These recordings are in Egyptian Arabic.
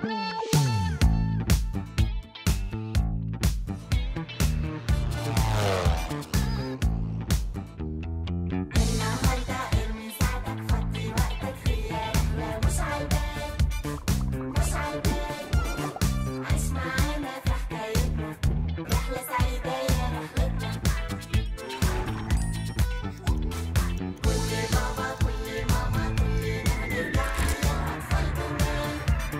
النهارده ارمي ساعتك فضي وقتك في رحلة مش عالبال مش عالبال عيش معانا في حكايتنا رحلة سعيدة يا رحلتنا كل بابا كل ماما كلنا هنرجع يا أطفال جمال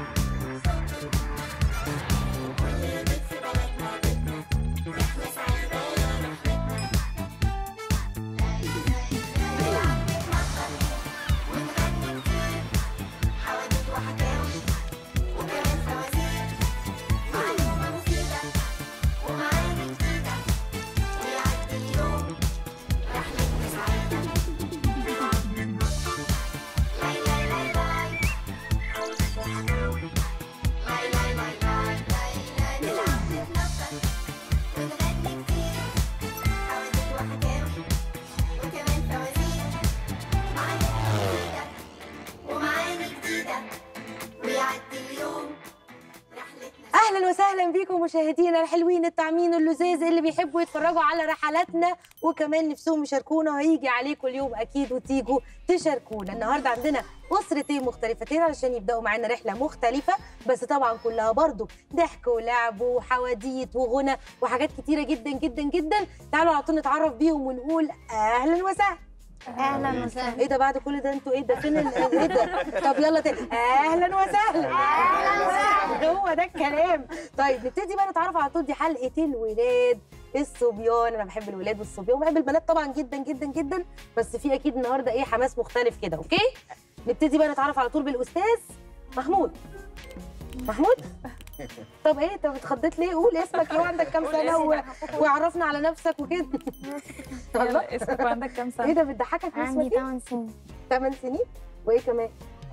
كل بيت في بلدنا بيتنا رحلة سعيدة يا رحلتنا نلعب نتنطط ونغني كتير حواديت وحكاوي وكمان فوازير معلومة مفيدة ومعاني جديدة ويعدي اليوم رحلتنا سعيدة لاي لاي لاي لاي حواديت وحكاوي لاي لاي لاي لاي لاي لاي نلعب نتنطط ونغني كتير حواديت وحكاوي وكمان فوازير معاني جديدة ومعاني جديدة ويعدي اليوم رحلتنا اهلا وسهلا بيكم مشاهدينا الحلوين الطعمين اللزاز اللي بيحبوا يتفرجوا على رحلاتنا وكمان نفسهم يشاركونا وهيجي عليكم اليوم اكيد وتيجوا تشاركونا النهارده عندنا اسرتين مختلفتين علشان يبداوا معانا رحله مختلفه بس طبعا كلها برضو ضحك ولعب وحواديت وغنى وحاجات كتيره جدا جدا جدا تعالوا على طول نتعرف بيهم ونقول اهلا وسهلا اهلا وسهلا ايه ده بعد كل ده انتوا ايه ده فين ال- ايه ده طب يلا تاني اهلا وسهلا اهلا وسهلا هو ده الكلام طيب نبتدي بقى نتعرف على طول دي حلقه الولاد الصبيان انا بحب الولاد والصبيان وبحب البنات طبعا جدا جدا جدا بس في اكيد النهارده ايه حماس مختلف كده اوكي نبتدي بقى نتعرف على طول بالاستاذ محمود محمود طب ايه انت اتخضيت ليه قول اسمك ايه وعندك كام سنه و... وعرفنا على نفسك وكده الله يلا اسمك وعندك كام ايه سنه؟ ده بتضحكك عندي اسمك ايه 8 سنين 8 سنين وايه كمان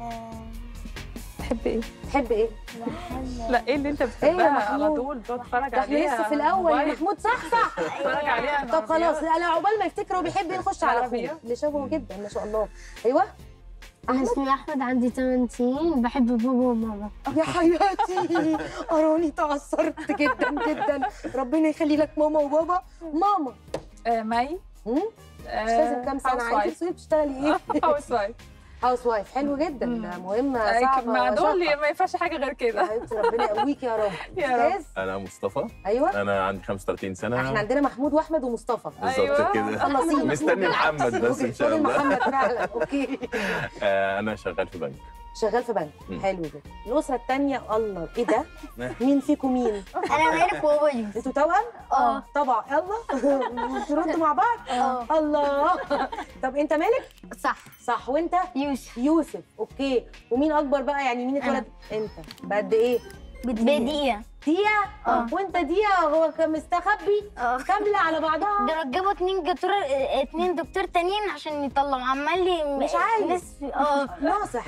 تحب ايه؟ تحب ايه بحب لا ايه اللي انت إيه يا بتحبها على محمود؟ طول تقعد تتفرج ده احنا عليها لسه في الاول يا موبايل، محمود صح صح تتفرج عليها طب خلاص لا لا عقبال ما يفتكر هو بيحب ايه نخش على العربية. اخوه اللي شبهه جدا ما شاء الله ايوه انا اسمي احمد عندي 8 سنين بحب بابا وماما يا حياتي اراني تاثرت جدا جدا ربنا يخلي لك ماما وبابا ماما آه مي مم؟ مش لازم كام سنه عايزه تسوقي بتشتغلي ايه هاوس وايف هاوس وايف حلو جدا مم. ده مهمه صعبه مع دول وشاقة. ما ينفعش حاجه غير يا كده حبيبتي ربنا يقويك يا رب يا رب. استاذ انا مصطفى ايوه انا عندي 35 سنه احنا عندنا محمود واحمد ومصطفى بالظبط أيوة. كده خلصينا مستني محمد بس ان شاء فاضل الله محمد فعلا اوكي آه، انا شغال في بنك شغال في بنك مم. حلو جدا الاسره الثانيه الله ايه ده مين فيكم مين انا مالك وبابا يوسف انتوا توأم اه طبعا يلا تردوا مع بعض اه الله طب انت مالك صح صح وانت يوسف يوسف اوكي ومين اكبر بقى يعني مين اتولد انت بقد ايه بدقيقة دقيقه اه. وانت دقيقه هو كان مستخبي اه كامله على بعضها ده رجبوا اتنين دكتور اتنين دكتور تانيين عشان يطلعوا عمال لي مش عايز. نصف اه ناصح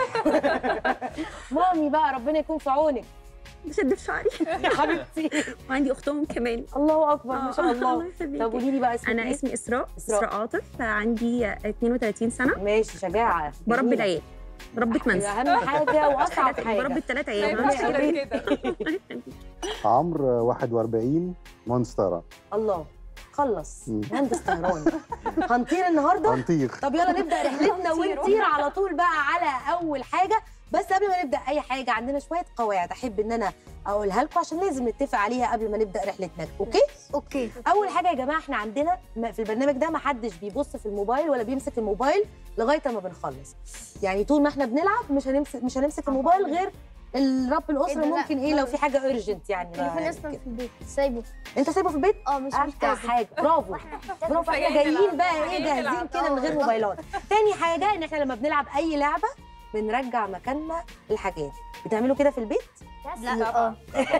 مامي بقى ربنا يكون في عونك بشد في شعري يا حبيبتي وعندي اختهم كمان الله اكبر ما شاء آه، الله يخليكي. طب قولي لي بقى اسمك انا إيه؟ اسمي اسراء إسراء. اسراء عاطف عندي 32 سنه ماشي شجاعه بربي جميلة. العيال ربة منزل اهم حاجه واصعب حاجه بربي الثلاث ما عيال ينفعش ربنا غير يخليك. كده عمرو 41 منسترة الله خلص مم. مهندس طيران هنطير النهارده هنطير طب يلا نبدا رحلتنا ونطير على طول بقى على اول حاجه بس قبل ما نبدا اي حاجه عندنا شويه قواعد احب ان انا اقولها لكم عشان لازم نتفق عليها قبل ما نبدا رحلتنا اوكي اوكي اول حاجه يا جماعه احنا عندنا م- في البرنامج ده ما حدش بيبص في الموبايل ولا بيمسك الموبايل لغايه ما بنخلص يعني طول ما احنا بنلعب مش هنمسك مش هنمسك الموبايل غير الرب الاسره إيه ده؟ لا، ممكن ايه لو في حاجه ايرجنت يعني تليفون بقى اصلا كده. في البيت سايبه انت سايبه في البيت اه مش احلى محتاج حاجه برافو برافو احنا جايين بقى ايه جاهزين كده من غير موبايلات تاني حاجه ان احنا لما بنلعب اي لعبه بنرجع مكاننا الحاجات بتعملوا كده في البيت لا اه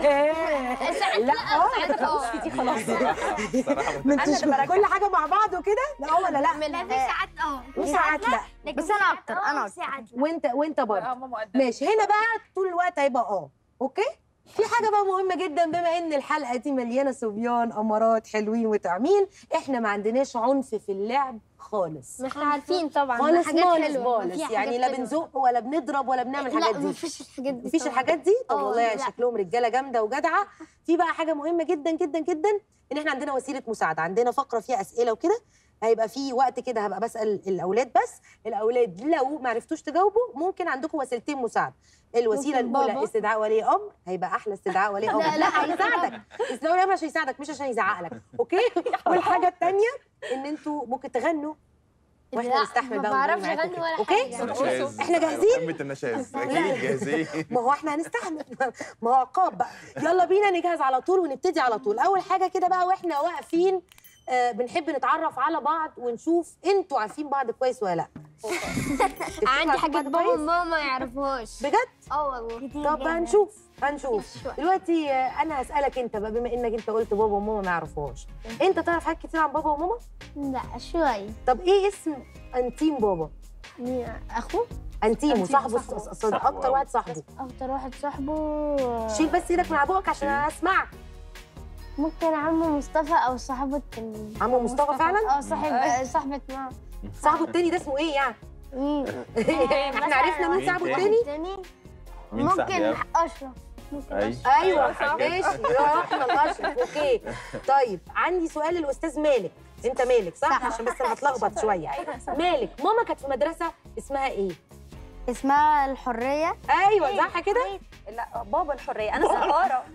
لا اه دي خلاص صراحه ما انتوش كل حاجه مع بعض وكده لا ولا لا لا في ساعات اه وساعات لا بس انا اكتر انا اكتر وانت وانت برضه ماما مؤدبة ماشي هنا بقى طول الوقت هيبقى اه اوكي في حاجه بقى مهمه جدا بما ان الحلقه دي مليانه صبيان امارات حلوين وطعمين احنا ما عندناش عنف في اللعب خالص ما احنا عارفين طبعا خالص حاجات خالص حلوة خالص في يعني حاجات لا حلوة. بنزق ولا بنضرب ولا بنعمل لا الحاجات دي مفيش الحاجات دي مفيش طبعاً. الحاجات دي طب آه، والله لا. شكلهم رجاله جامده وجدعه في بقى حاجه مهمه جدا جدا جدا ان احنا عندنا وسيله مساعده عندنا فقره فيها اسئله وكده هيبقى في وقت كده هبقى بسال الاولاد بس الاولاد لو ما عرفتوش تجاوبوا ممكن عندكم وسيلتين مساعده الوسيله ممكن الاولى بابا. استدعاء ولي امر هيبقى احلى استدعاء ولي امر لا، لا لا، هيساعدك استدعاء ولي امر عشان يساعدك مش عشان يزعق لك اوكي والحاجه الثانيه ان انتوا ممكن تغنوا واحنا لا، نستحمل ما بقى بعرفش ونغني معاكم أغني كده. ولا اوكي حاجة. نشاز. إحنا جاهزين؟ قمة النشاز لا. اكيد جاهزين ما هو احنا هنستحمل ما هو عقاب بقى يلا بينا نجهز على طول ونبتدي على طول اول حاجه كده بقى واحنا واقفين آه بنحب نتعرف على بعض ونشوف انتوا عارفين بعض كويس ولا لا تفتكروا عندي عارفين حاجات بعض بابا كويس؟ وماما ما يعرفوش بجد اه والله طب هنشوف هنشوف دلوقتي آه، انا هسالك انت بقى بما انك انت قلت بابا وماما ما يعرفوهاش انت تعرف حاجات كتير عن بابا وماما لا شوي طب ايه اسم انتيم بابا اخوه انتيمو أنتيمو، صاحبه صاحبه. ص- ص- صاحبه اكتر أوي. واحد صاحبه اكتر واحد صاحبه شيل بس ايدك من على بقك عشان اسمعك ممكن عمو مصطفى او صاحبة ال- عمو مصطفى فعلا اه صاحب صاحبة ماما صاحبه التاني ده اسمه ايه يعني مين احنا عرفنا مين مين صاحبه تاني؟ التاني تاني مين صاحبي ممكن يا اشرف ممكن أي. أشرف. ايوه صح. ماشي يا احمد اشرف اوكي طيب عندي سؤال للاستاذ مالك انت مالك صح عشان بس انا هتلخبط شويه مالك ماما كانت في مدرسه اسمها ايه اسمها الحرية ايوه صح كده لا بابا الحريه انا سهاره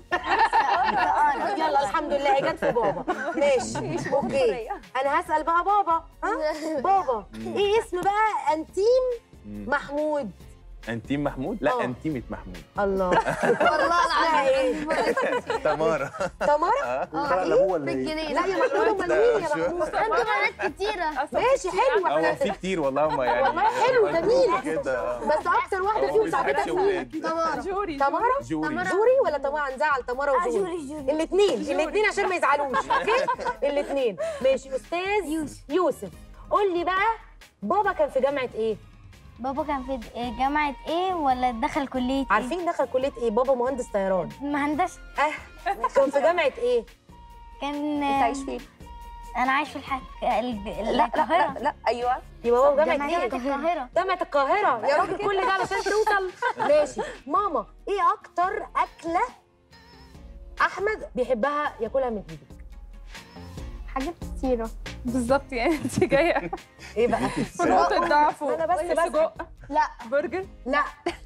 يلا الحمد لله هي جت في بابا ماشي اوكي انا هسال بقى بابا ها بابا ايه اسم بقى انتيم مم. محمود انتيم محمود آه. لا انتيمة محمود الله والله لا ايه تمارا تمارا لا لا هو اللي بالجنيه لا يا محمود امال مين يا محمود عنده بنات كتيرة ماشي حلو هو احنا في كتير والله ما يعني والله حلو، جميل. كده آه. بس اكتر واحده هو فيهم ما صاحبتك بيزهقش مين ولاد. تمارا جوري تمارا جوري جوري ولا تمارا هنزعل تمارا وجوري جوري الاثنين الاثنين عشان ما يزعلوش اوكي الاثنين ماشي استاذ يوسف يوسف قول لي بقى بابا كان في جامعه ايه بابا كان في جامعة ايه ولا دخل كلية ايه؟ عارفين دخل كليه ايه بابا مهندس طيران مهندسة اه كان في جامعه ايه كان انت عايش فين؟ انا عايش في الحك... الج- لا لا القاهرة لا, لا ايوه يبقى بابا في جامعه جامعة ايه القاهرة جامعه القاهره يا راجل كل ده علشان توصل ماشي ماما ايه اكتر اكله احمد بيحبها ياكلها من ايدك حاجات كتيرة بالظبط يعني انت جايه ايه بقى في نقطه ضعف أنا بس وهي بسأل. سجق لا برجر لا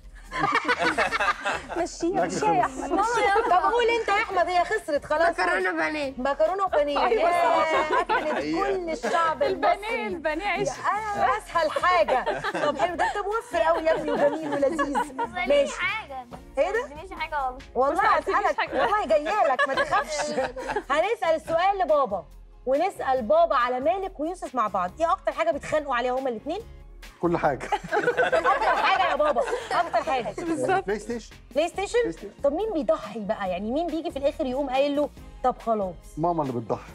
مشيها مشيها يا احمد طب قول انت يا احمد هي خسرت خلاص مكرونة بانيه مكرونه وبانيه ياه، اكلت أيوة. كل الشعب البانيه المصري البانيه عيش انا اسهل حاجه طب حلو ده انت موفر قوي يا ابني وجميل ولذيذ ماشي حاجة ايه ده مش حاجة والله والله عارفين هسألك حاجة. والله جايه لك ما تخافش هنسأل السؤال لبابا ونسأل بابا على مالك ويوسف مع بعض ايه اكتر حاجه بيتخانقوا عليها هما الاثنين كل حاجه اكتر حاجه يا بابا اكتر حاجه بلاي ستيشن بلاي ستيشن بلاي ستيشن. طب مين بيضحي بقى يعني مين بيجي في الاخر يقوم قايل له طب خلاص ماما اللي بتضحي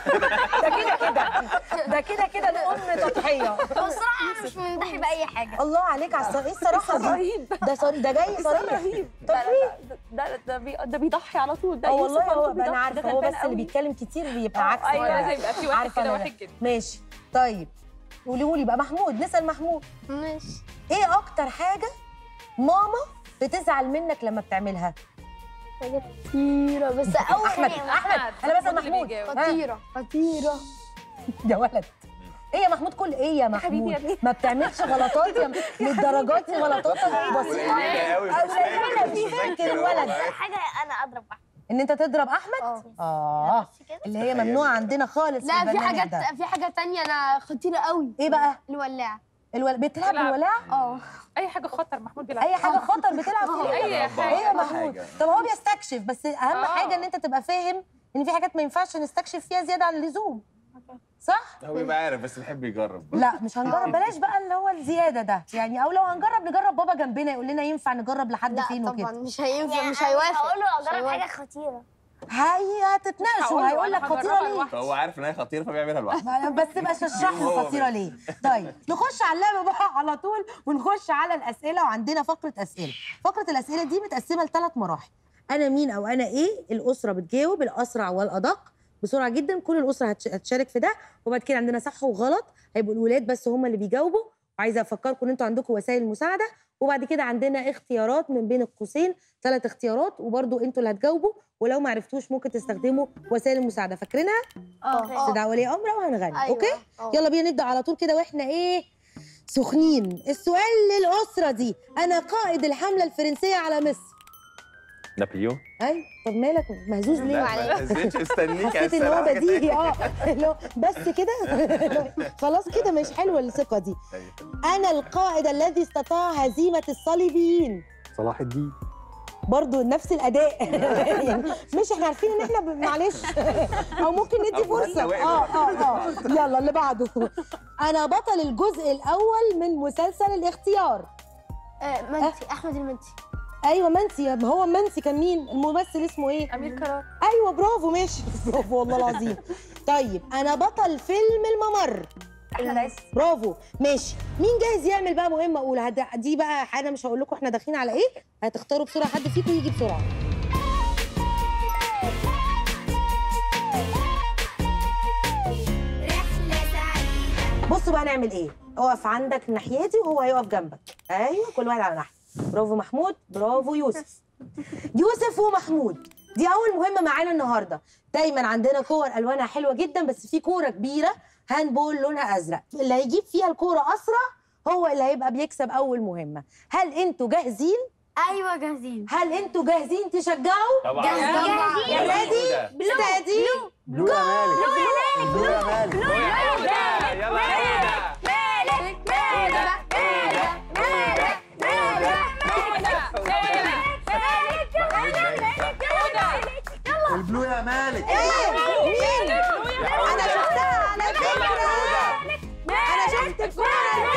ده كده كده ده كده كده الام تضحيه هو الصراحة أنا مش منضحي بأي حاجة الله عليك على الصراحه ايه الصراحه دي رهيب ده صريح ده جاي صريح رهيب طب لا ليه لا ده ده بي- ده بيضحي على طول ده اه يوسف والله على هو طول بيضحي، انا ده عارفه هو غلبان بس اللي قوي. بيتكلم كتير بيبقى اه، عكس ايوه كده. لازم يبقى في واحد عارفة كده أنا واحد كده ماشي طيب قولوا لي بقى محمود نسال محمود ماشي ايه اكتر حاجه ماما بتزعل منك لما بتعملها حاجات كتيرة بس أول احمد حاجة احمد انا بسال اللي محمود بيجاوب. ها؟ خطيرة خطيرة يا ولد ايه يا محمود كل ايه يا حبيبي يا محمود ابني. ما بتعملش غلطات يا م- للدرجات دي غلطاتك بسيطه قليلة قوي قليلة في فكر الولد حاجة أنا أضرب واحد ان انت تضرب احمد اه اه بس كده اللي هي ممنوعه عندنا خالص لا في البرنامج حاجات ده. في حاجة تانية أنا خطيرة قوي ايه بقى الولاعة الول... بتلعب بتلعب. بالولاعه اه اي حاجه خطر محمود بيلعب اي حاجه خطر بتلعب فيها اي ايه حاجه يا محمود طب هو بيستكشف بس اهم آه. حاجه ان انت تبقى فاهم ان في حاجات ما ينفعش نستكشف فيها زياده عن اللزوم صح هو بيبقى عارف بس بيحب يجرب لا مش هنجرب بلاش بقى اللي هو الزياده ده يعني او لو هنجرب نجرب بابا جنبنا يقول لنا ينفع نجرب لحد لا فين طبعا وكده مش هينفع يعني مش أنا هيوافق هقول له مش أجرب هيوافق. حاجة خطيرة هي هتتناقشوا هقول له هيقول لك أنا خطيره هجربها ليه لوحدي. فهو عارف ان هي خطيره فبيعملها لوحده بس بقى اشرح له هو خطيره ليه طيب نخش على اللعبه بقى على طول ونخش على الاسئله وعندنا فقره اسئله فقره الاسئله دي متقسمه لثلاث مراحل انا مين او انا ايه الاسره بتجاوب الاسرع والادق بسرعه جدا كل الاسره هتش- هتشارك في ده وبعد كده عندنا صح وغلط هيبقوا الولاد بس هم اللي بيجاوبوا وعايزه افكركم ان انتوا عندكم وسائل مساعده وبعد كده عندنا اختيارات من بين القوسين ثلاث اختيارات وبرضو انتوا اللي هتجاوبوا ولو ما عرفتوش ممكن تستخدموا وسائل المساعده فاكرينها اه استدعاء ولي امر وهنغني أيوة. اوكي آه. يلا بينا نبدا على طول كده واحنا ايه سخنين السؤال للاسره دي انا قائد الحمله الفرنسيه على مصر نابليون اي طب مالك مهزوز ليه لا ما نسيتش استنيك يا حسيت ان هو سلام. بديهي اه اللي هو بس كده خلاص كده مش حلوه الثقه دي أيوة. انا القائد الذي استطاع هزيمه الصليبيين صلاح الدين برضو نفس الاداء يعني مش احنا عارفين ان احنا ب- معلش او ممكن ندي أو فرصه مستوى اه اه اه يلا اللي بعده انا بطل الجزء الاول من مسلسل الاختيار آه، منسي احمد المنسي ايوه منسي ما هو منسي كان مين الممثل اسمه ايه امير كرار ايوه برافو ماشي برافو والله العظيم طيب انا بطل فيلم الممر احمد عز برافو ماشي مين جاهز يعمل بقى مهمه اولى هد- دي بقى حاجه مش هقول لكم احنا داخلين على ايه هتختاروا بسرعه حد فيكم يجي بسرعه رحلة سعيدة بصوا بقى نعمل ايه اقف عندك ناحيتي وهو هيقف جنبك ايوه كل واحد على ناحيه برافو محمود برافو يوسف يوسف ومحمود دي اول مهمه معانا النهارده دايما عندنا كور الوانها حلوه جدا بس في كوره كبيره هاندبول لونها ازرق اللي هيجيب فيها الكوره اسرع هو اللي هيبقى بيكسب اول مهمه هل انتوا جاهزين ايوه جاهزين هل انتوا جاهزين تشجعوا طبعا جاهزين. يا ريدي ستادي بلو يا مالك بلو يا مالك يلا يا البلو يا مالك ايه مين انا شفتها على فكره انا شفت الكوره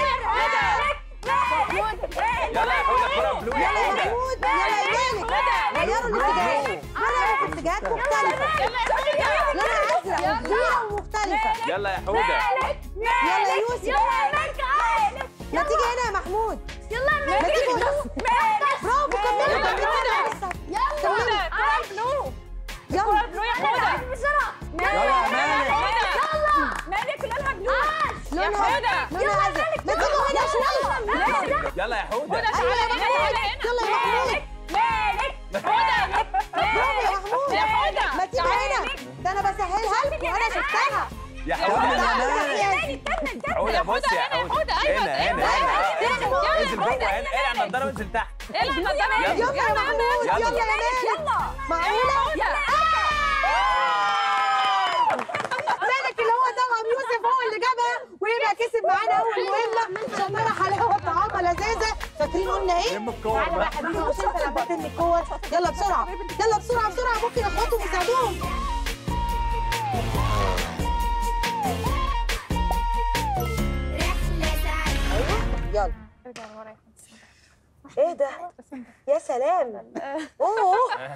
يلا يا حوده كرة بلو يا يلا يا حوده محمود يلا يا مالك غيروا الاتجاهات غيروا في اتجاهات مختلفه لونها ازرق وكبيره ومختلفه يلا يا حوده يلا يا يوسف ما تيجي هنا يا محمود ما تيجي هنا برافو كملوا كملوا لسه حوده كرة بلو يلا كرة بلو يا حوده يلا يا مالك مالك لونها بلو يا لونها حوده لونها ازرق ما تيجوا هنا شويه يلا يا حوده يلا يا محمود برافو يا محمود يا حوده ما تيجي هنا ده انا بسهلها لكم انا شفتها يا يلا حوده يا مالك حوده بص يا حوده هنا هنا هنا انزل جوه هنا العب النضاره وانزل تحت العب النضاره يلا. يلا يا محمود يلا. يلا يا مالك معقوله مالك اللي هو طبعا يوسف هو اللي جابها ويبقى كسب معانا اول مهمه شمنا حلاوه طعامه لذيذه فاكرين قلنا ايه؟ لم الكور تعالى بقى بقى يا حبيبي مش انت اللي عمال ترمي الكور يلا بسرعه يلا بسرعه بسرعه ممكن اخواتهم يساعدوهم رحلة سعيدة يلا ايه ده؟ يا سلام اوه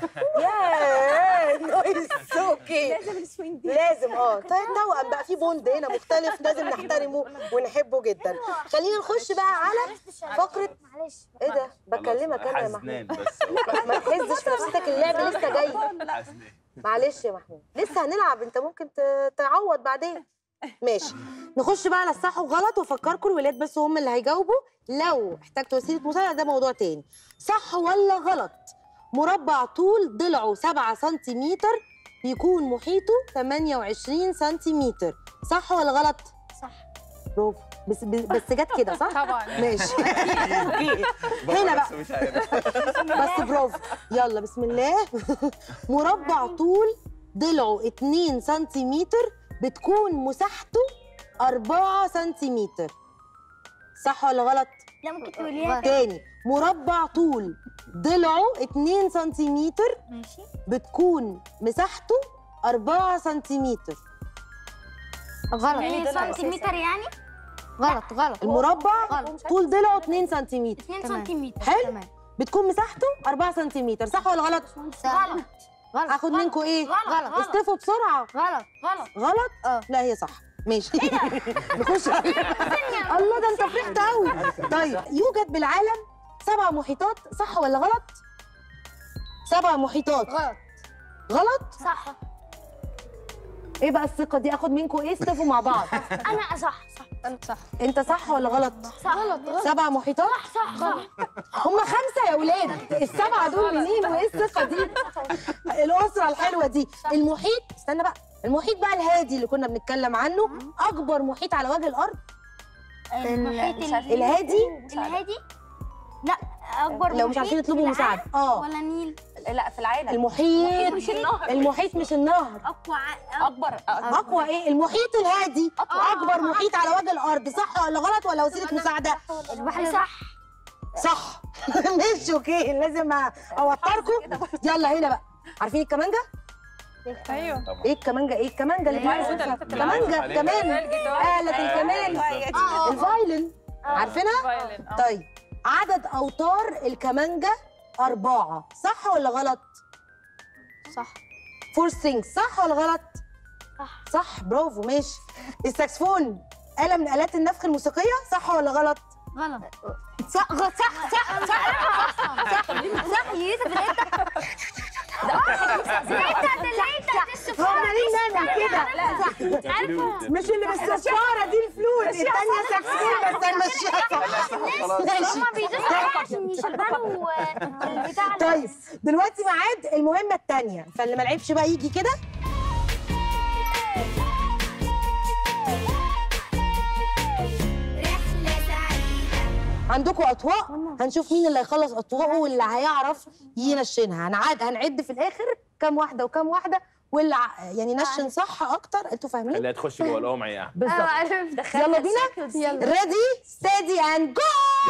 يا نايس اوكي لازم السوينج دي لازم اه طيب توأم بقى في بوند هنا مختلف لازم نحترمه ونحبه جدا خلينا نخش بقى على فقره معلش ايه ده بكلمك انا يا محمود حزنان بس ما تهزش في نفسك اللعب لسه جاي حزنان معلش يا محمود لسه هنلعب انت ممكن ت- تعوض بعدين ماشي نخش بقى على الصح وغلط وافكركم الولاد بس هم اللي هيجاوبوا لو احتجت وسيله مساعده ده موضوع تاني صح ولا غلط مربع طول ضلعه 7 سنتيمتر بيكون محيطه 28 سنتيمتر صح ولا غلط صح برافو بس بس جت كده صح طبعا ماشي هنا بقى بس مش عارف بس برافو يلا بسم الله مربع طول ضلعه 2 سنتيمتر بتكون مساحته 4 سنتيمتر صح ولا غلط؟ لا ممكن تقوليها تاني مربع طول ضلعه 2 سنتيمتر ماشي بتكون مساحته 4 سنتيمتر غلط يعني سنتيمتر يعني غلط غلط المربع غلط. طول ضلعه 2 سنتيمتر 2 تمام. سنتيمتر حلو تمام بتكون مساحته 4 سنتيمتر صح ولا غلط؟ صح. غلط غلط اخد منكم ايه؟ غلط غلط استفوا بسرعه غلط غلط غلط؟ اه. لا هي صح ماشي نخش الله ده انت فرحت قوي طيب يوجد بالعالم سبع محيطات صح ولا غلط؟ سبع محيطات غلط غلط صح ايه بقى الثقه دي اخد منكم ايه استفوا مع بعض انا صح صح انت صح انت صح ولا غلط صح غلط غلط سبع محيطات صح صح هم خمسه يا ولاد السبعه دول منين وايه الثقه دي الاسره الحلوه دي المحيط استنى بقى المحيط بقى الهادي اللي كنا بنتكلم عنه اكبر محيط على وجه الارض المحيط مش عارفة. ال- الهادي الهادي لا اكبر لو مش عارفين اطلبوا مساعده اه ولا نيل لا في العالم المحيط مش النهر المحيط مش النهر اقوى ع- اكبر اقوى ايه المحيط الهادي اكبر محيط على وجه الارض صح ولا غلط ولا وسيله مساعده البحر صح صح مش اوكي لازم اوتركم يلا هنا بقى عارفين الكمانجه ايوه ايه الكمانجه ايه الكمانجه اللي الفايلن. بتعزف الفايلن. كمانجه عليها. كمان آلة الكمان الفايلن عارفينها فايلن اه طيب عدد اوتار الكمانجه أربعة صح ولا غلط؟ صح فور سترينجز صح ولا غلط؟ صح. صح برافو ماشي الساكسفون آلة من آلات النفخ الموسيقية صح ولا غلط؟ غلط صح صح صح صح صح يوسف الحته هو مالين نعمل كده مش اللي بالصفارة دي الفلوت الثانية ساكسفون بس هنمشيها صح ماشي هما بيدوسوا عليه عشان يشغلوا آه، البتاع ده. طيب دلوقتي ميعاد المهمة التانية فاللي ما لعبش بقى يجي كده رحلة سعيدة عندكم أطواق هنشوف مين اللي هيخلص أطواقه واللي هيعرف ينشنها هنعد هنعد في الآخر كام واحدة وكام واحدة واللي ع- يعني نشن صح أكتر أنتوا فاهمين؟ خليها تخش جوه القمع يعني بالظبط عرفت يلا بينا يلا ريدي ستادي اند جو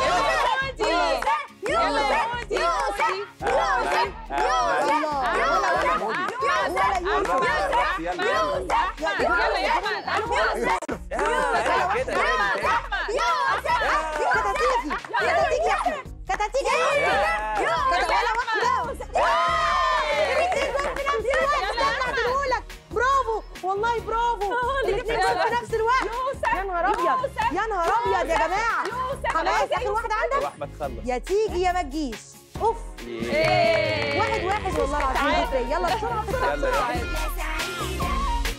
يلا يا احمد كده كده كده تيجي كده تيجي يا احمد كده تيجي يا احمد كده ولا واحده الاثنين جول في نفس الوقت استنى اعملهولك برافو والله برافو الاثنين جول في نفس الوقت يا نهار ابيض يا نهار ابيض يا جماعه خلاص اخر واحده عندك واحمد خلص يا تيجي يا ما تجيش اوف واحد واحد والله العظيم يلا بسرعه بسرعه يلا بسرعه يلا رحلة سعيدة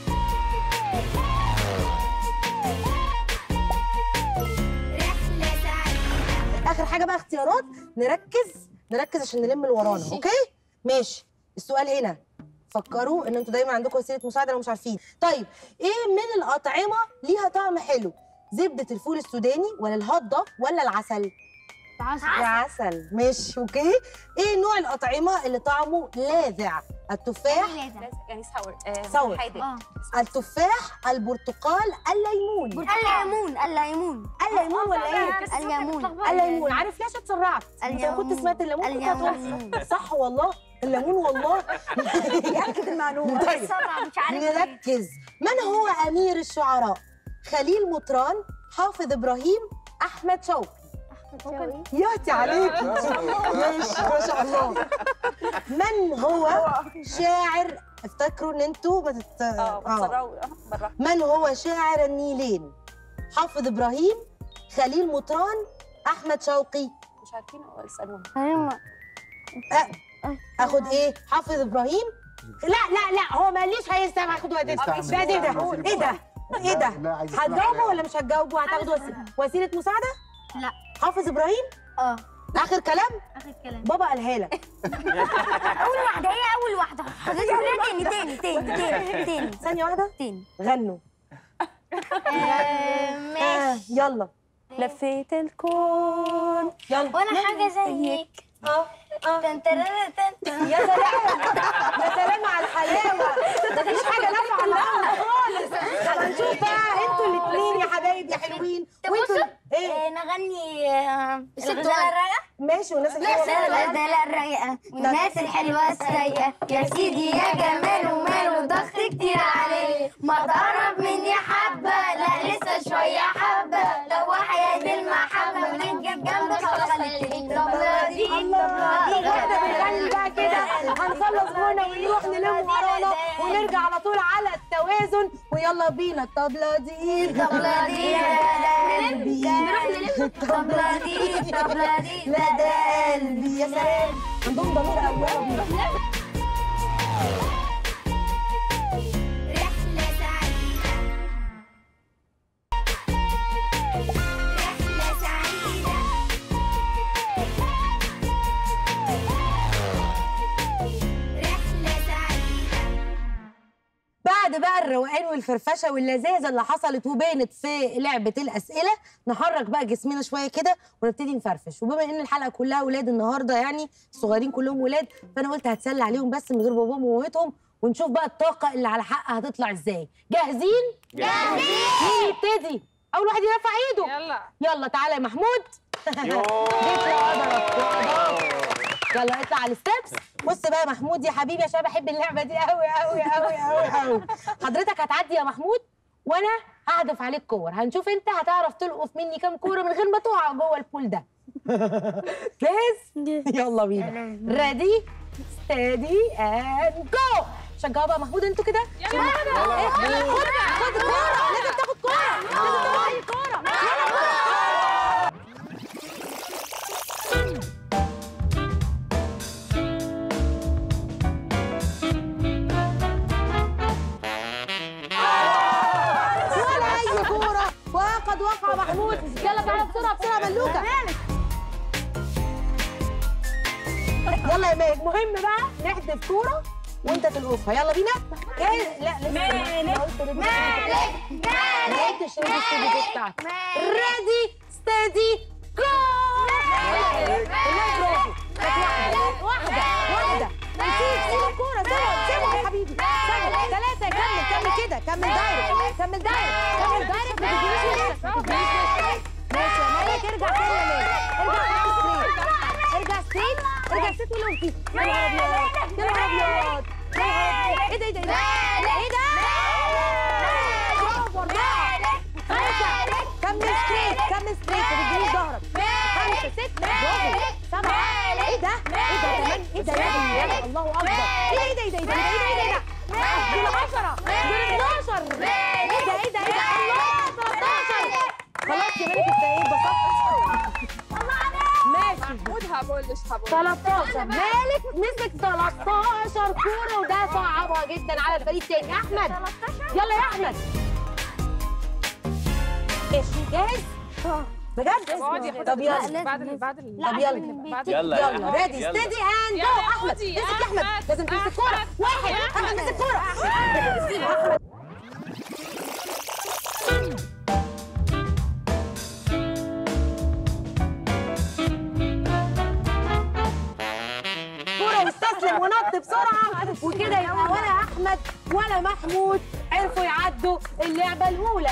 رحلة سعيدة اخر حاجه بقى اختيارات نركز نركز عشان نلم اللي ورانا اوكي ماشي السؤال هنا فكروا ان انتوا دايما عندكم وسيله مساعده لو مش عارفين طيب ايه من الاطعمه ليها طعم حلو زبده الفول السوداني ولا الهضه ولا العسل العسل ماشي اوكي ايه نوع الاطعمه اللي طعمه لاذع التفاح يعني ساور آه، ساور. حادق اه التفاح البرتقال الليمون الليمون الليمون الليمون ولا ايه الليمون الليمون عارف ليش اتسرعت انت لو كنت الليمون. سمعت الليمون كنت هتوصل الليمون. صح والله الليمون والله ياكد المعلومه طيب بسرعة مش عارف نركز من هو امير الشعراء خليل مطران حافظ ابراهيم احمد شوقي ياتي عليك ماشي ما شاء الله من هو شاعر افتكروا ان انتوا ما تت... اه بتصرعوا بالراحه من هو شاعر النيلين حافظ ابراهيم خليل مطران احمد شوقي مش عارفين هو اسالهم اخد ايه حافظ ابراهيم لا لا لا هو ماليش هيستمع اخد وقت ده ده ايه ده ايه ده ايه ده لا عايز هتجاوبوا ولا مش هتجاوبوا هتاخدوا وسيله وسيله مساعده لا. حافظ ابراهيم اه اخر كلام اخر كلام بابا قالها لك اول واحده هي اول واحده حضرتك تاني تاني تاني تاني تاني ثانيه واحده تاني غنوا آه، ماشي آه يلا لفيت الكون يلا وانا حاجه زيك اه اه تن ترن تن تن. يا سلام يا سلام على الحلاوه مفيش حاجه نافعه معاهم خالص طب هنشوف بقى انتوا الاثنين يا حبايب يا حلوين طب وانتوا بصوا، ايه آه، نغني آه، ست الغزالة ورق. الرايقة ماشي والناس لا الحلوه الغزالة الرايقة والناس الحلوة السيئة يا سيدي يا جمال وماله ضغط كتير عليه ما تقرب مني حبة لا لسه شوية حبة لو حياة المحبة ونجيب جنبك خليك طبلة دي طبلة واحدة بنغني بقى كده هنخلص غنى ونروح نلم ورانا ونرجع على طول على التوازن ويلا بينا الطبلة دي طبلة دي قلبي نروح نلم طبلة دي طبلة دي لا ده قلبي يا سلام عندهم ضمير قوي يلا بينا بعد بقى الروقان والفرفشه واللذاذه اللي حصلت وبانت في لعبه الاسئله نحرك بقى جسمنا شويه كده ونبتدي نفرفش وبما ان الحلقه كلها ولاد النهارده يعني الصغيرين كلهم ولاد فانا قلت هتسلى عليهم بس من غير باباهم ومامتهم ونشوف بقى الطاقه اللي على حق هتطلع ازاي جاهزين جاهزين مين يبتدي اول واحد يرفع ايده يلا يلا تعالى يا محمود جيت وقدرك وقدرك يلا اطلع على الستبس بص بقى يا محمود يا حبيبي عشان بحب اللعبه دي قوي قوي قوي قوي قوي حضرتك هتعدي يا محمود وانا ههدف عليك كور هنشوف انت هتعرف تلقف مني كام كوره من غير ما تقع جوه البول ده جاهز يلا بينا ريدي ستادي اند جو شجعوا بقى محمود انتوا كده يلا إيه، خد خد كوره لازم تاخد كوره لازم تاخد كوره ولا اي كوره وقد وقع محمود يلا تعالى بسرعه بسرعه ملوكه يلا يا مالك مهم بقى نحدف كوره وانت تلقفها يلا بينا جاهز لا لسه مالك مالك ما قلتش ريدي ستيدي جو بتاعتك ريدي ستيدي جو والله برافو كانت واحده واحده واحده سيب سيب الكوره سيبهم سيبهم يا حبيبي سيبهم ثلاثه كمل كمل كده كمل دايركت كمل دايركت كمل دايركت ما تجيبيش وشك ما تجيبيش وشك ماشي يا مالك ارجع تاني يا مالك ارجع ستريت ارجع ستريت ارجع ستريت واللي فيه يا نهار ابيض يا نهار ابيض يا نهار أبيض. ايه ده ايه ده ايه ده برافو أربعة. خمسة كمل ستريت كمل ستريت ما تدينيش ظهرك خمسة ستة برافو سبعة ايه ده؟ ايه ده كمان؟ ايه ده يا ابني؟ الله اكبر ايه ده ايه ده ايه ده ايه ده ايه ده ايه ده؟ دول 10 دول 12 ايه ده ايه ده ايه ده؟ الله 13 خلاص يا مالك انت ايه اتبسطت؟ ماشي محمود هقول مش هقول 13 مالك مسك 13 كوره وده صعبها جدا على الفريق التاني احمد يلا يا احمد ماشي جاهز؟ بجد؟ طب يلا بعد ال بعد ال طب يلا بعد يلا يا يلا أحمد. ريدي يلا. ستيدي اند يلا جو يا احمد حودي، مسك يا احمد أحمد، لازم تمسك كوره أحمد، واحد احمد مسك كوره احمد كوره واستسلم ونط بسرعه وكده يبقى ولا احمد ولا محمود عرفوا يعدوا اللعبه الاولى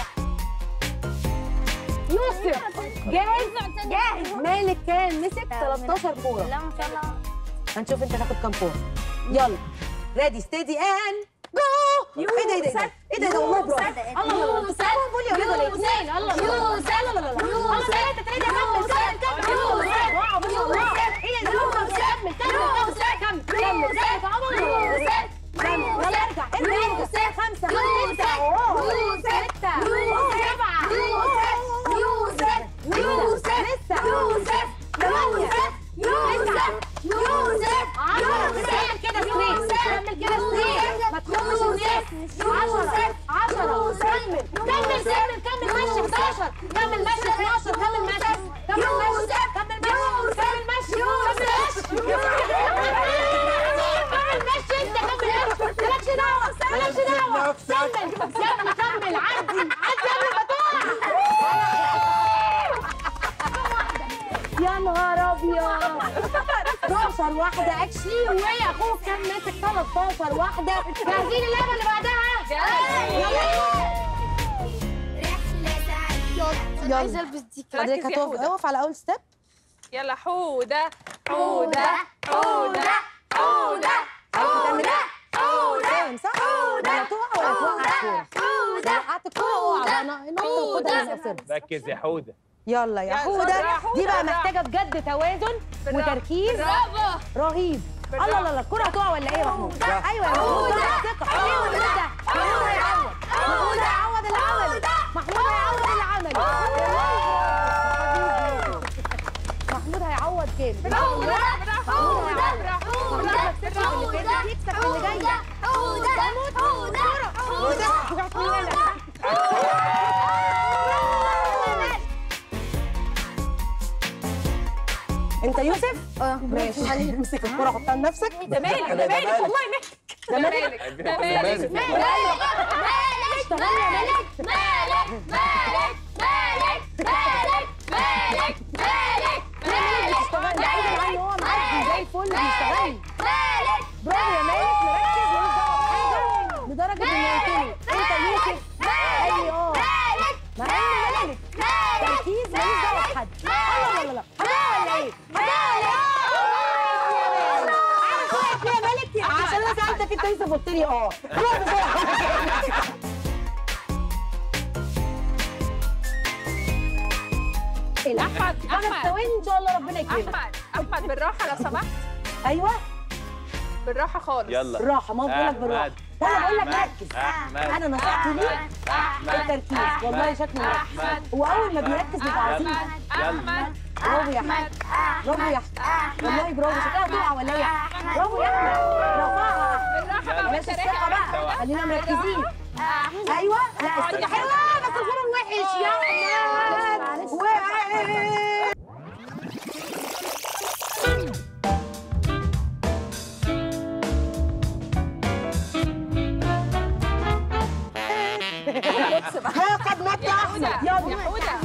يوسف جاهز جاهز مالك كان مسك 13 كوره لا ما شاء الله هنشوف انت هتاخد كام كوره يلا ريدي ستيدي ان جو ايه ده ايه ده ايه ده ايه ده والله برافو الله الله الله بقول يا ولاد ولا اثنين الله الله لا لا لا لا الله ثلاثة ثلاثة كمل كمل كمل واو ما شاء الله ايه ده كمل كمل كمل كمل كمل ثلاثة عمر كمل يلا ارجع ارجع ارجع خمسة ستة أوه. ستة سبعة لسه ثمانية كمل كده ستريت كمل كده ستريت ما تخمش الناس 10 10 كمل كمل كمل كمل مشي 11 كمل مشي 12 كمل مشي كمل مشي كمل مشي كمل مشي كمل مشي انت كمل مالكش دعوه مالكش دعوه كمل كمل كمل عدي عدي قبل ما تقع يا نهار ابيض 12 واحدة اكشلي وهي اخوك كان ماسك 13 واحدة جاهزين اللعبة اللي بعدها؟ يلا عايزه البس دي حضرتك ركز يا هتقف حودة. اقف على اول ستيب يلا حودة حودة حودة حودة عارفة تعمل ايه؟ فاهم صح؟ ولا تقع ولا توقع الكورة لو وقعت الكورة اقع بقى نط وخدها من قصير ركز يا حوده يلا يا يا حودة شاطرة يا حودة. دي بقى محتاجة بجد توازن وتركيز برافو رهيب الله لا لا الكرة هتقع ولا ايه يا محمود؟ ايوه يا محمود ده ثقة ايوه كده محمود هيعوض محمود هيعوض العمل محمود هيعوض العمل محمود هيعوض جامد محمود هيعوض محمود ما كسبش في اللي فات يكسب في اللي جاي انت يوسف؟ اه ماشي امسك الكرة حطها لنفسك ده مالك ده مالك والله مالك ده مالك مالك ده مالك مالك مالك اشتغلي يا مالك مالك مالك مالك مالك مالك مالك مالك اشتغلي عايزه معاه ان هو معاكي زي الفل بيشتغلي مالك برافو يا مالك مركز ملوش دعوه بحاجه لدرجه ان قلت له انت يوسف قال لي اه مالك مع ان مالك تركيز ملوش دعوه بحد الله لا لا لا حماه ولا ايه؟ عارف يا مالك عشان انا سالتك انت لسه قلت لي اه روح بسرعه احمد خمس احمد ثواني ان شاء الله ربنا يكرمك احمد احمد بالراحه لو سمحت ايوه بالراحه خالص يلا بالراحه ما بقول لك بالراحه أحمد. وانا بقول لك أحمد. ركز أحمد. انا نصيحتي ليك التركيز والله شكله مركز احمد واول ما بيركز بيبقى عظيم احمد برافو يا احمد برافو يا احمد والله برافو شكلها تقع ولا ايه برافو يا احمد رفعها بالراحه بلاش الثقه بقى خلينا مركزين ايوه لا الثقه حلوه بس الفرن وحش يا احمد وحش ها قد مات يا احمد يا يلا حوده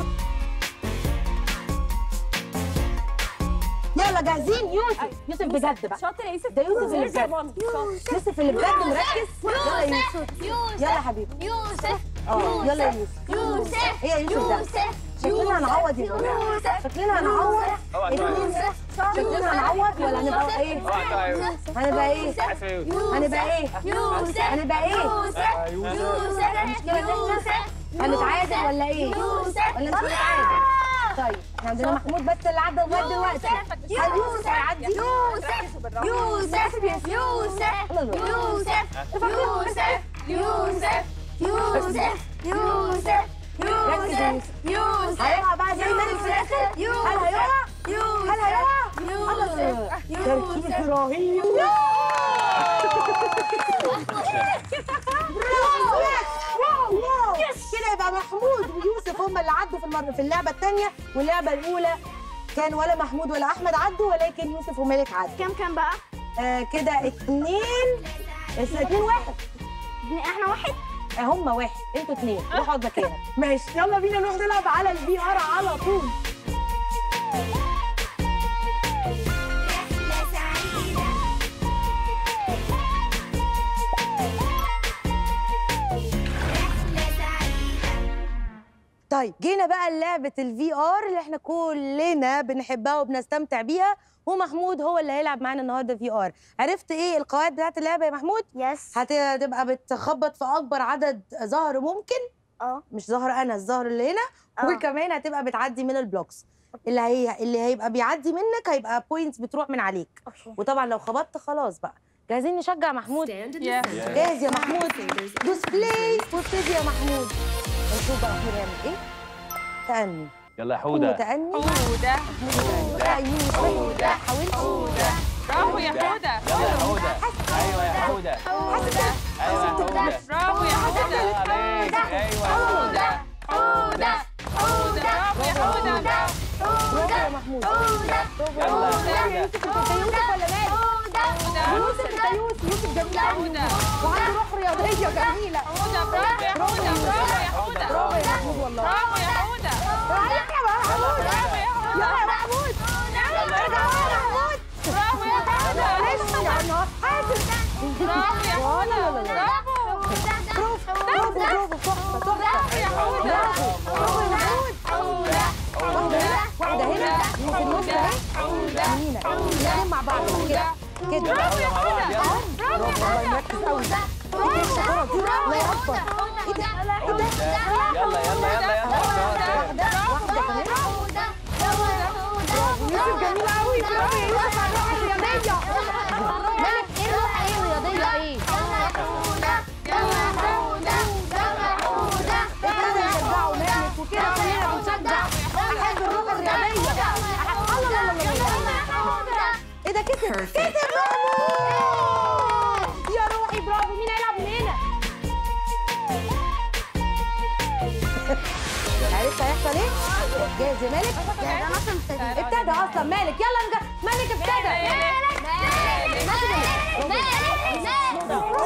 يلا جاهزين يوسف يوسف بجد بقى شاطر يا يوسف ده يوسف اللي بجد شاطر يوسف اللي بجد مركز يلا يا يوسف يوسف يلا يا حبيبي يوسف اه يلا يا يوسف يوسف هي يوسف ده شكلنا هنعوض يا جماعه شكلنا هنعوض اوعى تقع يا يوسف. يوسف شكلنا هنعوض ولا هنبقى ايه اوعى تقع يا يوسف. هنبقى ايه عارف يا يوسف. هنبقى ايه يوسف هنبقى ايه يوسف يوسف يوسف هنتعادل ولا ايه يوسف ولا مش هنتعادل طيب احنا عندنا محمود بس اللي عدى لغايه دلوقتي هل يوسف هيعدي يوسف يوسف يوسف يوسف يوسف يوسف يوسف يوسف ركز يا يوسف يوسف هيقع بقى زي مالك في الاخر هل هيقع هل هيقع الله تركيز رهيب واو واو كده يبقى محمود ويوسف هم اللي عدوا في المره في اللعبه الثانيه واللعبه الاولى كان ولا محمود ولا احمد عدوا ولكن يوسف ومالك عدوا كم كم بقى؟ آه كده اتنين اس- اتنين واحد احنا واحد آه هم واحد انتوا اتنين روحوا اقعد مكانك ماشي يلا بينا نروح نلعب على الفي ار على طول رحلة سعيدة رحلة سعيدة طيب جينا بقى لعبة الفي ار اللي احنا كلنا بنحبها وبنستمتع بيها ومحمود هو اللي هيلعب معانا النهارده في ار عرفت ايه القواعد بتاعت اللعبة يا محمود يس هتبقى بتخبط في اكبر عدد زهر ممكن اه مش زهر انا الزهر اللي هنا آه. وكمان هتبقى بتعدي من البلوكس اللي هي اللي هيبقى بيعدي منك هيبقى بوينتس بتروح من عليك اوكي وطبعا لو خبطت خلاص بقى جاهزين نشجع محمود يا جاهز يا محمود دوس بلاي وابتدي يا محمود نشوف بقى محمود هيعمل ايه تأني يلا يا حوده تأني حوده لا يوسف حوده حاولت حوده برافو يا حوده يلا يا حوده ايوه يا حوده ايوه يا حوده برافو يا حوده عليك ايوه يا حوده حودة حوده برافو يا حوده برافو يا محمود يلا يا حوده يوسف انت يوسف ولا مالك يوسف انت يوسف يوسف جميل قوي حوده وعنده روح رياضيه جميله حوده برافو يا حوده برافو يا حوده برافو يا محمود والله برافو يا حوده تعالى يا محمود برافو يا حوده يلا يا محمود ارجع يا محمود برافو يا حوده معلش يا نهار حاسس برافو يا حوده برافو برافو برافو برافو تحفه تحفه يا حوده برافو برافو يا محمود واحده هنا واحده هنا وفي النص اهي يمينك الاثنين مع بعض كده كده برافو يا حوده برافو والله مركز قوي ايه الشطاره دي الله اكبر ايه ده ايه ده يلا يلا يلا يلا واحده كمان يوسف جميل قوي برافو يا يوسف على الروح الرياضيه مالك ايه الروح ايه الرياضية ايه؟ ابتدى يشجعوا مالك وكده كلنا بنشجع احب الروح الرياضيه الله الله الله الله ايه ده كسب كسب محمود يا روحي برافو مين هيلعب من هنا عرفت هيحصل ايه؟ جاهز يا مالك؟ ابتدى اصلا مالك يلا نج- مالك ابتدى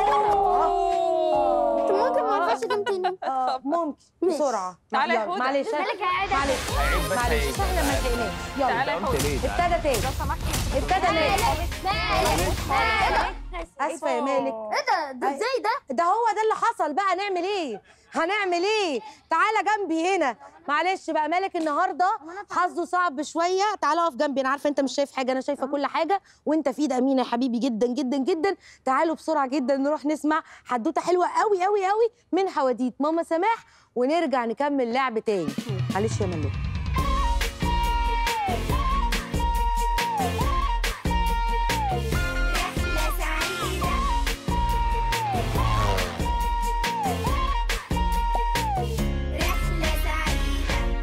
ممكن بسرعه تعالى يا يلا، هدى. معلش مالك يا عادة معلش عيب بس معلش عيب احنا ما لحقناش تعالى يلا يا قلت ليه تعالى. ابتدى تاني لو سمحتي ابتدى مالك مالك مالك اسفه يا مالك ايه ده ده ازاي ده ده هو ده اللي حصل بقى نعمل ايه هنعمل ايه تعالى جنبي هنا معلش بقى مالك النهارده حظه صعب شويه تعالى اقف جنبي انا عارفه انت مش شايف حاجه انا شايفه كل حاجه وانت في ايد امينه يا حبيبي جدا جدا جدا تعالوا بسرعه جدا نروح نسمع حدوته حلوه قوي قوي قوي من حواديت ماما سماح ونرجع نكمل لعب تاني معلش يا ملوك رحلة سعيدة رحلة سعيدة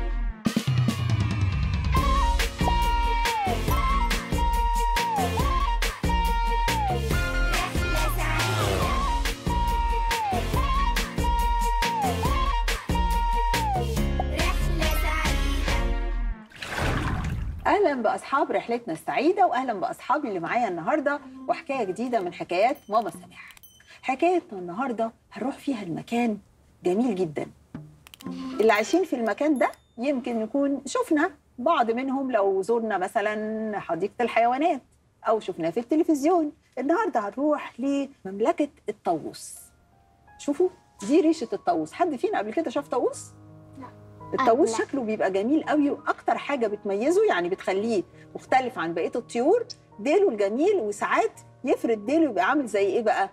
رحلة سعيدة رحلة سعيدة اهلا باصحاب رحلتنا السعيده واهلا باصحابي اللي معايا النهارده وحكايه جديده من حكايات ماما سماح حكايتنا النهارده هنروح فيها المكان جميل جدا اللي عايشين في المكان ده يمكن نكون شفنا بعض منهم لو زرنا مثلا حديقه الحيوانات او شفناه في التلفزيون النهارده هنروح لمملكه الطاووس شوفوا دي ريشه الطاووس حد فينا قبل كده شاف طاووس الطاووس لا. شكله بيبقى جميل قوي واكتر حاجه بتميزه يعني بتخليه مختلف عن بقيه الطيور ديله الجميل وساعات يفرد ديله يبقى عامل زي ايه بقى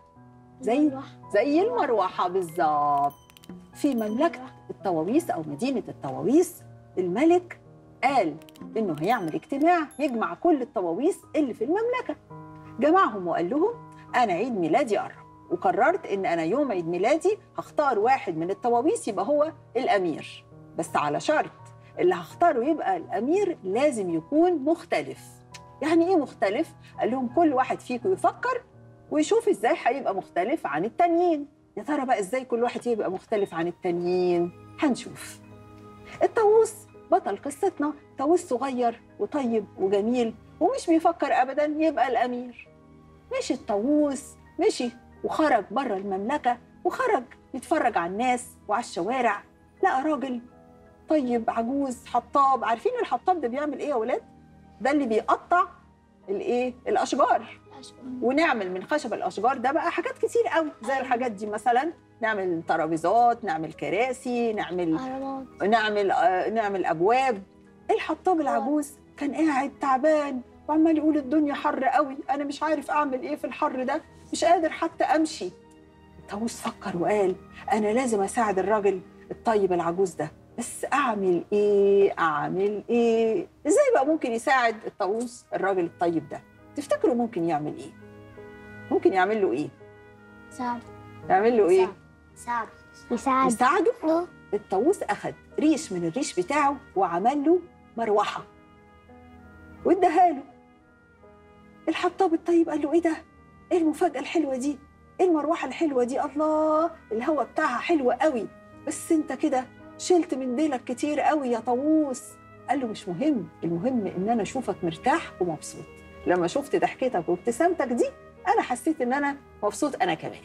زي زي المروحه بالظبط في مملكه الطواويس او مدينه الطواويس الملك قال انه هيعمل اجتماع يجمع كل الطواويس اللي في المملكه جمعهم وقال لهم انا عيد ميلادي قرب وقررت ان انا يوم عيد ميلادي هختار واحد من الطواويس يبقى هو الامير بس على شرط اللي هختاره يبقى الامير لازم يكون مختلف يعني ايه مختلف قال لهم كل واحد فيكم يفكر ويشوف ازاي هيبقى مختلف عن التانيين يا ترى بقى ازاي كل واحد يبقى مختلف عن التانيين هنشوف الطاووس بطل قصتنا طاووس صغير وطيب وجميل ومش بيفكر ابدا يبقى الامير مشي الطاووس مشي وخرج بره المملكه وخرج يتفرج على الناس وعلى الشوارع لقى راجل طيب عجوز حطاب عارفين الحطاب ده بيعمل ايه يا ولاد ده اللي بيقطع الايه الاشجار ونعمل من خشب الاشجار ده بقى حاجات كتير قوي زي الحاجات دي مثلا نعمل ترابيزات نعمل كراسي نعمل اهرامات نعمل آه، نعمل ابواب الحطاب العجوز كان قاعد تعبان وعمال يقول الدنيا حر قوي انا مش عارف اعمل ايه في الحر ده مش قادر حتى امشي طاووس فكر وقال انا لازم اساعد الراجل الطيب العجوز ده بس اعمل ايه اعمل ايه ازاي بقى ممكن يساعد الطاووس الراجل الطيب ده تفتكروا ممكن يعمل ايه ممكن يعمل له ايه ساعد يعمل له ايه ساعد يساعد يساعده اه الطاووس اخد ريش من الريش بتاعه وعمل له مروحه واداها له الحطاب الطيب قال له ايه ده ايه المفاجاه الحلوه دي ايه المروحه الحلوه دي الله الهوا بتاعها حلو قوي بس انت كده شلت من ديلك كتير قوي يا طاووس قال له مش مهم المهم ان انا اشوفك مرتاح ومبسوط لما شفت ضحكتك وابتسامتك دي انا حسيت ان انا مبسوط انا كمان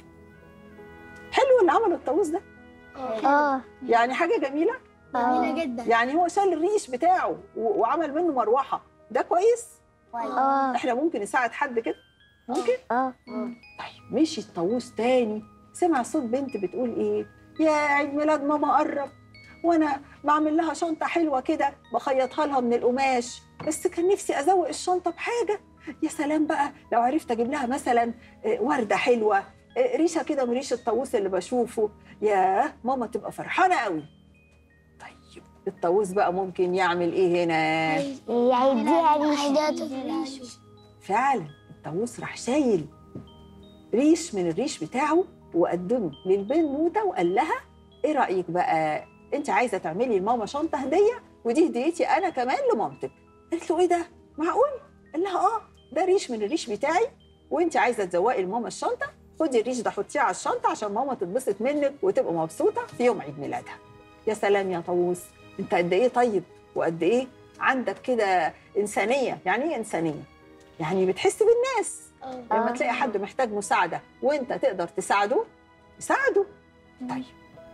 حلو اللي عمله الطاووس ده اه يعني حاجه جميله جميلة جدا يعني هو شال الريش بتاعه و- وعمل منه مروحه ده كويس اه احنا ممكن نساعد حد كده ممكن اه طيب مشي الطاووس تاني سمع صوت بنت بتقول ايه يا عيد ميلاد ماما قرب وانا بعمل لها شنطه حلوه كده بخيطها لها من القماش بس كان نفسي ازوق الشنطه بحاجه يا سلام بقى لو عرفت اجيب لها مثلا آه، ورده حلوه آه، ريشه كده من ريش الطاووس اللي بشوفه يا ماما تبقى فرحانه قوي طيب الطاووس بقى ممكن يعمل ايه هنا يعيديها ريش فعلا الطاووس راح شايل ريش من الريش بتاعه وقدمه للبنوته وقال لها ايه رايك بقى انت عايزه تعملي لماما شنطه هديه ودي هديتي انا كمان لمامتك قالت له ايه ده معقول قال لها اه ده ريش من الريش بتاعي وانت عايزه تزوقي لماما الشنطه خدي الريش ده حطيه على الشنطه عشان ماما تتبسط منك وتبقى مبسوطه في يوم عيد ميلادها يا سلام يا طاووس انت قد ايه طيب وقد ايه عندك كده انسانيه يعني ايه انسانيه يعني بتحس بالناس لما تلاقي حد محتاج مساعده وانت تقدر تساعده ساعده طيب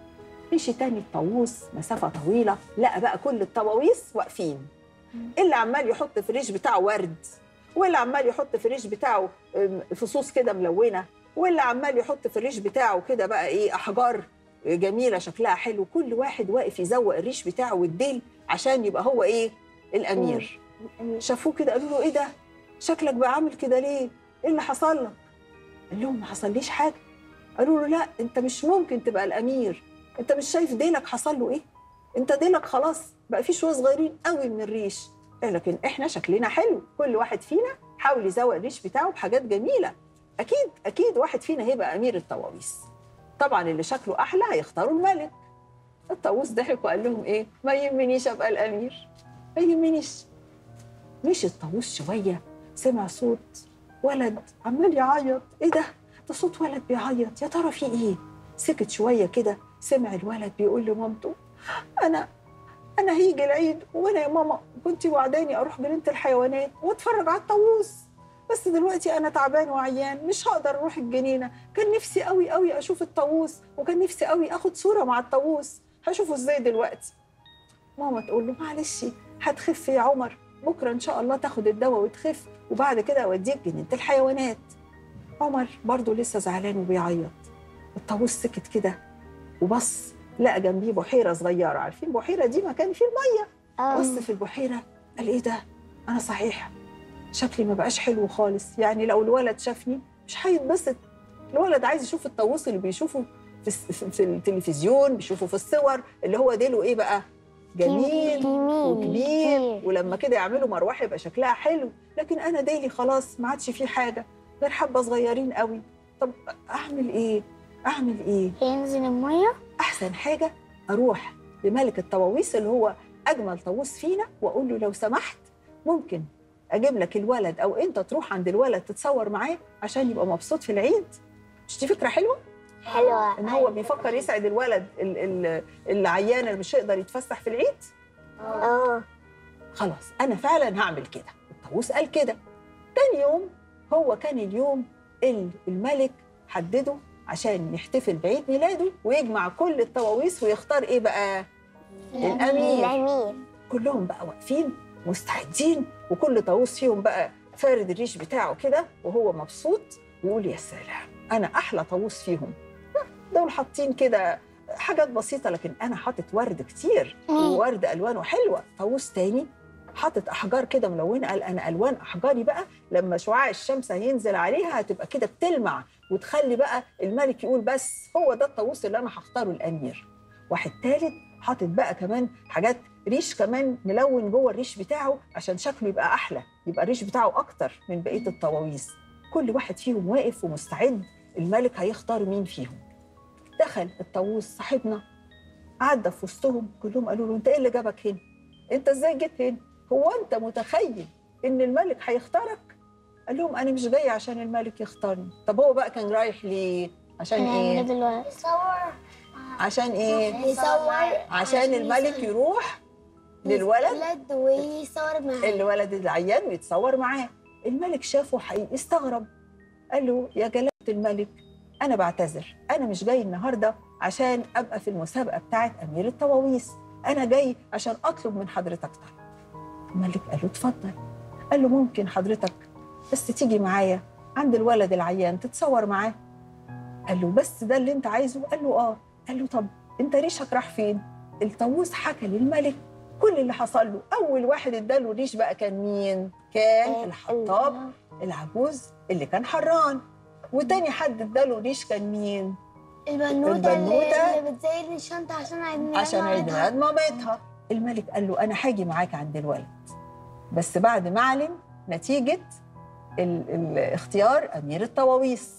مشي تاني الطاووس مسافه طويله لقى بقى كل الطواويس واقفين اللي عمال يحط في الريش بتاعه ورد واللي عمال يحط في الريش بتاعه أم، فصوص كده ملونه واللي عمال يحط في الريش بتاعه كده بقى ايه احجار جميله شكلها حلو كل واحد واقف يزوق الريش بتاعه والديل عشان يبقى هو ايه الامير شافوه كده قالوا له ايه ده شكلك بقى عامل كده ليه ايه اللي حصل لك قال لهم ما حصليش حاجه قالوا له لا انت مش ممكن تبقى الامير انت مش شايف ديلك حصل له ايه انت ديلك خلاص بقى فيه شويه صغيرين قوي من الريش قال لكن احنا شكلنا حلو كل واحد فينا حاول يزوق الريش بتاعه بحاجات جميله اكيد اكيد واحد فينا هيبقى امير الطواويس طبعا اللي شكله احلى هيختاروا الملك الطاووس ضحك وقال لهم ايه ما يهمنيش ابقى الامير ما يهمنيش مشي الطاووس شويه سمع صوت ولد عمال يعيط ايه ده ده صوت ولد بيعيط يا ترى في ايه سكت شويه كده سمع الولد بيقول لمامته انا انا هيجي العيد وانا يا ماما كنت وعداني اروح جنينه الحيوانات واتفرج على الطاووس بس دلوقتي انا تعبان وعيان مش هقدر اروح الجنينه كان نفسي قوي قوي اشوف الطاووس وكان نفسي قوي اخد صوره مع الطاووس هشوفه ازاي دلوقتي ماما تقول له معلش هتخف يا عمر بكره ان شاء الله تاخد الدواء وتخف وبعد كده اوديك جنينه الحيوانات عمر برضه لسه زعلان وبيعيط الطاووس سكت كده وبص لقى جنبيه بحيره صغيره عارفين بحيره دي مكان فيه الميه بص في البحيره قال ايه ده انا صحيح شكلي ما بقاش حلو خالص يعني لو الولد شافني مش هيتبسط الولد عايز يشوف الطاووس اللي بيشوفه في, الس- في في التلفزيون بيشوفه في الصور اللي هو ديله ايه بقى جميل وكبير ولما كده يعملوا مروحه يبقى شكلها حلو لكن انا ديلي خلاص ما عادش فيه حاجه غير حبه صغيرين قوي طب اعمل ايه اعمل ايه ينزل الميه احسن حاجه اروح لملك الطواويس اللي هو اجمل طاووس فينا واقول له لو سمحت ممكن اجيب لك الولد او انت تروح عند الولد تتصور معاه عشان يبقى مبسوط في العيد مش دي فكره حلوه حلوه ان هو بيفكر يسعد الولد ال- ال- العيان اللي مش هيقدر يتفسح في العيد اه خلاص انا فعلا هعمل كده الطاووس قال كده تاني يوم هو كان اليوم اللي الملك حدده عشان يحتفل بعيد ميلاده ويجمع كل الطواويس ويختار ايه بقى الامير الامير كلهم بقى واقفين مستعدين وكل طاووس فيهم بقى فارد الريش بتاعه كده وهو مبسوط ويقول يا سلام انا احلى طاووس فيهم دول حاطين كده حاجات بسيطه لكن انا حاطط ورد كتير وورد الوانه حلوه طاووس تاني حاطط احجار كده ملونه قال انا الوان احجاري بقى لما شعاع الشمس هينزل عليها هتبقى كده بتلمع وتخلي بقى الملك يقول بس هو ده الطاووس اللي انا هختاره الامير واحد تالت حاطط بقى كمان حاجات ريش كمان ملون جوه الريش بتاعه عشان شكله يبقى احلى يبقى الريش بتاعه اكتر من بقيه الطواويس كل واحد فيهم واقف ومستعد الملك هيختار مين فيهم دخل الطاووس صاحبنا عدى في وسطهم كلهم قالوا له انت ايه اللي جابك هنا انت ازاي جيت هنا هو انت متخيل ان الملك هيختارك قال لهم انا مش جاي عشان الملك يختارني طب هو بقى كان رايح ليه عشان ايه يصور عشان ايه يصور عشان الملك يروح للولد ولد ويصور معاه الولد العيان ويتصور معاه الملك شافه حقيقي استغرب قال له يا جلالة الملك أنا بعتذر أنا مش جاي النهاردة عشان أبقى في المسابقة بتاعت أمير الطواويس أنا جاي عشان أطلب من حضرتك طلب الملك قال له اتفضل قال له ممكن حضرتك بس تيجي معايا عند الولد العيان تتصور معاه قال له بس ده اللي انت عايزه قال له اه قال له طب انت ريشك راح فين الطاووس حكى للملك كل اللي حصل له اول واحد اداله ريش بقى كان مين كان الحطاب العجوز اللي كان حران وتاني حد اداله ريش كان مين البنوتة, البنوتة. اللي, اللي بتزين الشنطة عشان عيد ميلاد عشان عيد مامتها. ميلاد مامتها الملك قال له انا هاجي معاك عند الولد بس بعد ما اعلن نتيجه ال- الاختيار امير الطواويس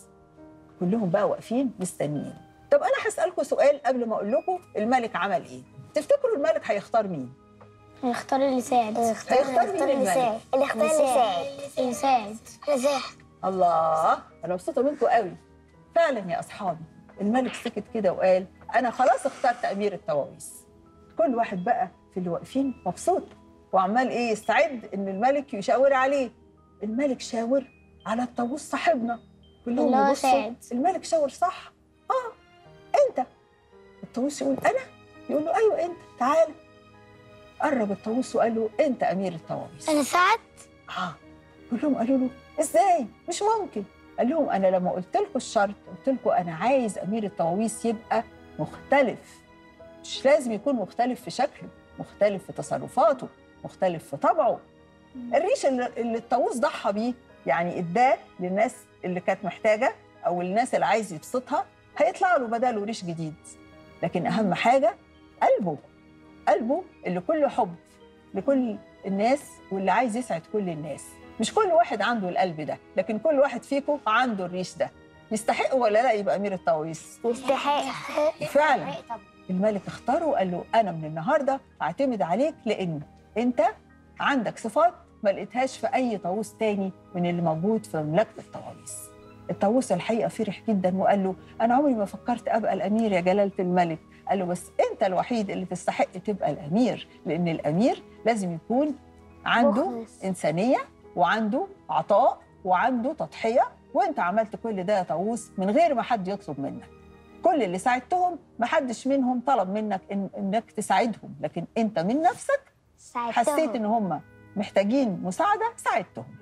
كلهم بقى واقفين مستنيين طب انا هسالكم سؤال قبل ما اقول لكم الملك عمل ايه تفتكروا الملك هيختار مين اختار اللي يساعد هيختار مين اللي الملك يساعد اللي اختار اللي يساعد اللي يساعد اللي يساعد الله انا مبسوطه منكم قوي فعلا يا اصحابي الملك سكت كده وقال انا خلاص اخترت امير الطواويس كل واحد بقى في اللي واقفين مبسوط وعمال ايه يستعد ان الملك يشاور عليه الملك شاور على الطاووس صاحبنا كلهم اللي هو يبصوا سعد. الملك شاور صح اه انت الطاووس يقول انا يقول له ايوه انت تعالى قرب الطاووس وقال له انت امير الطواويس انا سعد اه كلهم قالوا له ازاي مش ممكن قال لهم انا لما قلت لكم الشرط قلت لكم انا عايز امير الطواويس يبقى مختلف مش لازم يكون مختلف في شكله مختلف في تصرفاته مختلف في طبعه الريش اللي اللي الطاووس ضحى بيه يعني اداه للناس اللي كانت محتاجه او الناس اللي عايز يبسطها هيطلع له بداله ريش جديد لكن اهم حاجه قلبه قلبه اللي كله حب لكل الناس واللي عايز يسعد كل الناس مش كل واحد عنده القلب ده لكن كل واحد فيكم عنده الريش ده يستحق ولا لا يبقى امير الطواويس يستحق فعلا الملك اختاره وقال له انا من النهارده اعتمد عليك لان انت عندك صفات ما لقيتهاش في اي طاووس تاني من اللي موجود في مملكه الطواويس الطاووس الحقيقه فرح جدا وقال له انا عمري ما فكرت ابقى الامير يا جلاله الملك قال له بس انت الوحيد اللي تستحق تبقى الامير لان الامير لازم يكون عنده مخلص. انسانيه وعنده عطاء وعنده تضحيه وانت عملت كل ده يا طاووس من غير ما حد يطلب منك كل اللي ساعدتهم ما حدش منهم طلب منك إن انك تساعدهم لكن انت من نفسك حسيت ان هم محتاجين مساعده ساعدتهم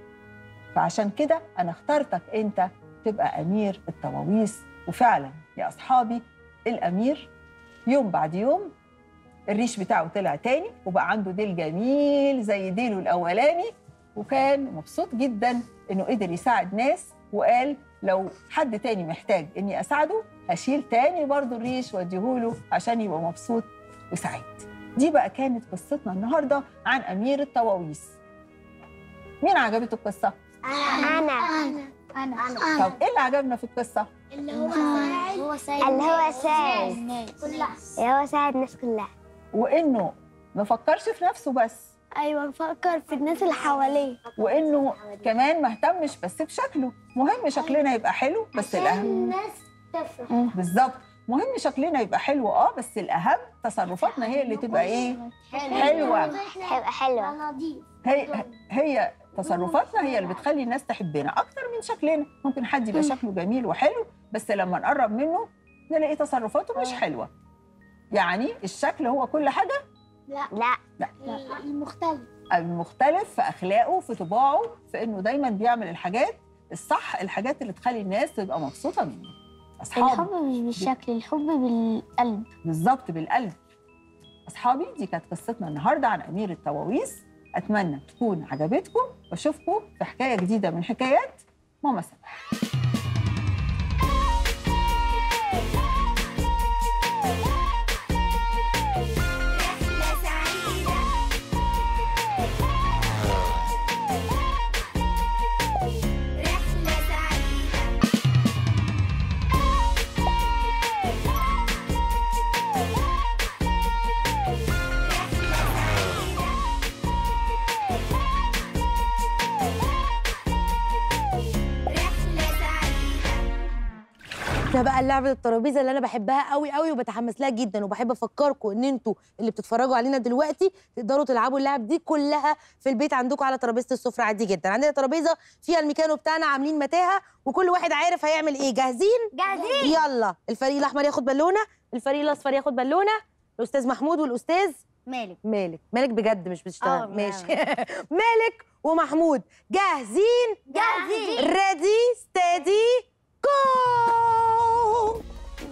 فعشان كده انا اخترتك انت تبقى امير الطواويس وفعلا يا اصحابي الامير يوم بعد يوم الريش بتاعه طلع تاني وبقى عنده ديل جميل زي ديله الاولاني وكان مبسوط جدا انه قدر يساعد ناس وقال لو حد تاني محتاج اني اساعده هشيل تاني برضه الريش واديهوله عشان يبقى مبسوط وسعيد دي بقى كانت قصتنا النهارده عن امير الطواويس مين عجبته القصه انا انا طب ايه اللي عجبنا في القصه اللي هو هو ساعد اللي هو ساعد اللي هو ساعد الناس كلها وانه ما فكرش في نفسه بس ايوه فكر في الناس اللي حواليه وانه كمان ما اهتمش بس بشكله مهم شكلنا يبقى حلو بس الاهم الناس تفرح بالظبط مهم شكلنا يبقى حلو اه بس الاهم تصرفاتنا هي اللي تبقى ايه حلوه هيبقى حلوه هي هي تصرفاتنا هي اللي بتخلي الناس تحبنا اكتر من شكلنا ممكن حد يبقى شكله جميل وحلو بس لما نقرب منه نلاقي تصرفاته مش حلوه يعني الشكل هو كل حاجه لا لا المختلف المختلف في اخلاقه في طباعه في انه دايما بيعمل الحاجات الصح الحاجات اللي تخلي الناس تبقى مبسوطه منه اصحابي الحب مش بالشكل الحب بالقلب بالظبط بالقلب اصحابي دي كانت قصتنا النهارده عن امير الطواويس اتمنى تكون عجبتكم واشوفكم في حكايه جديده من حكايات ماما سماح رحلة سعيدة رحلة سعيدة رحلة سعيدة رحلة سعيدة ده بقى لعبه الترابيزه اللي انا بحبها قوي قوي وبتحمس لها جدا وبحب افكركم ان انتوا اللي بتتفرجوا علينا دلوقتي تقدروا تلعبوا اللعب دي كلها في البيت عندكم على ترابيزه السفره عادي جدا عندنا ترابيزه فيها الميكانو بتاعنا عاملين متاهه وكل واحد عارف هيعمل ايه جاهزين جاهزين يلا الفريق الاحمر ياخد بالونه الفريق الاصفر ياخد بالونه الاستاذ محمود والاستاذ مالك مالك مالك بجد مش آه، بتشتغل ماشي مالك ومحمود جاهزين جاهزين ريدي ستادي جو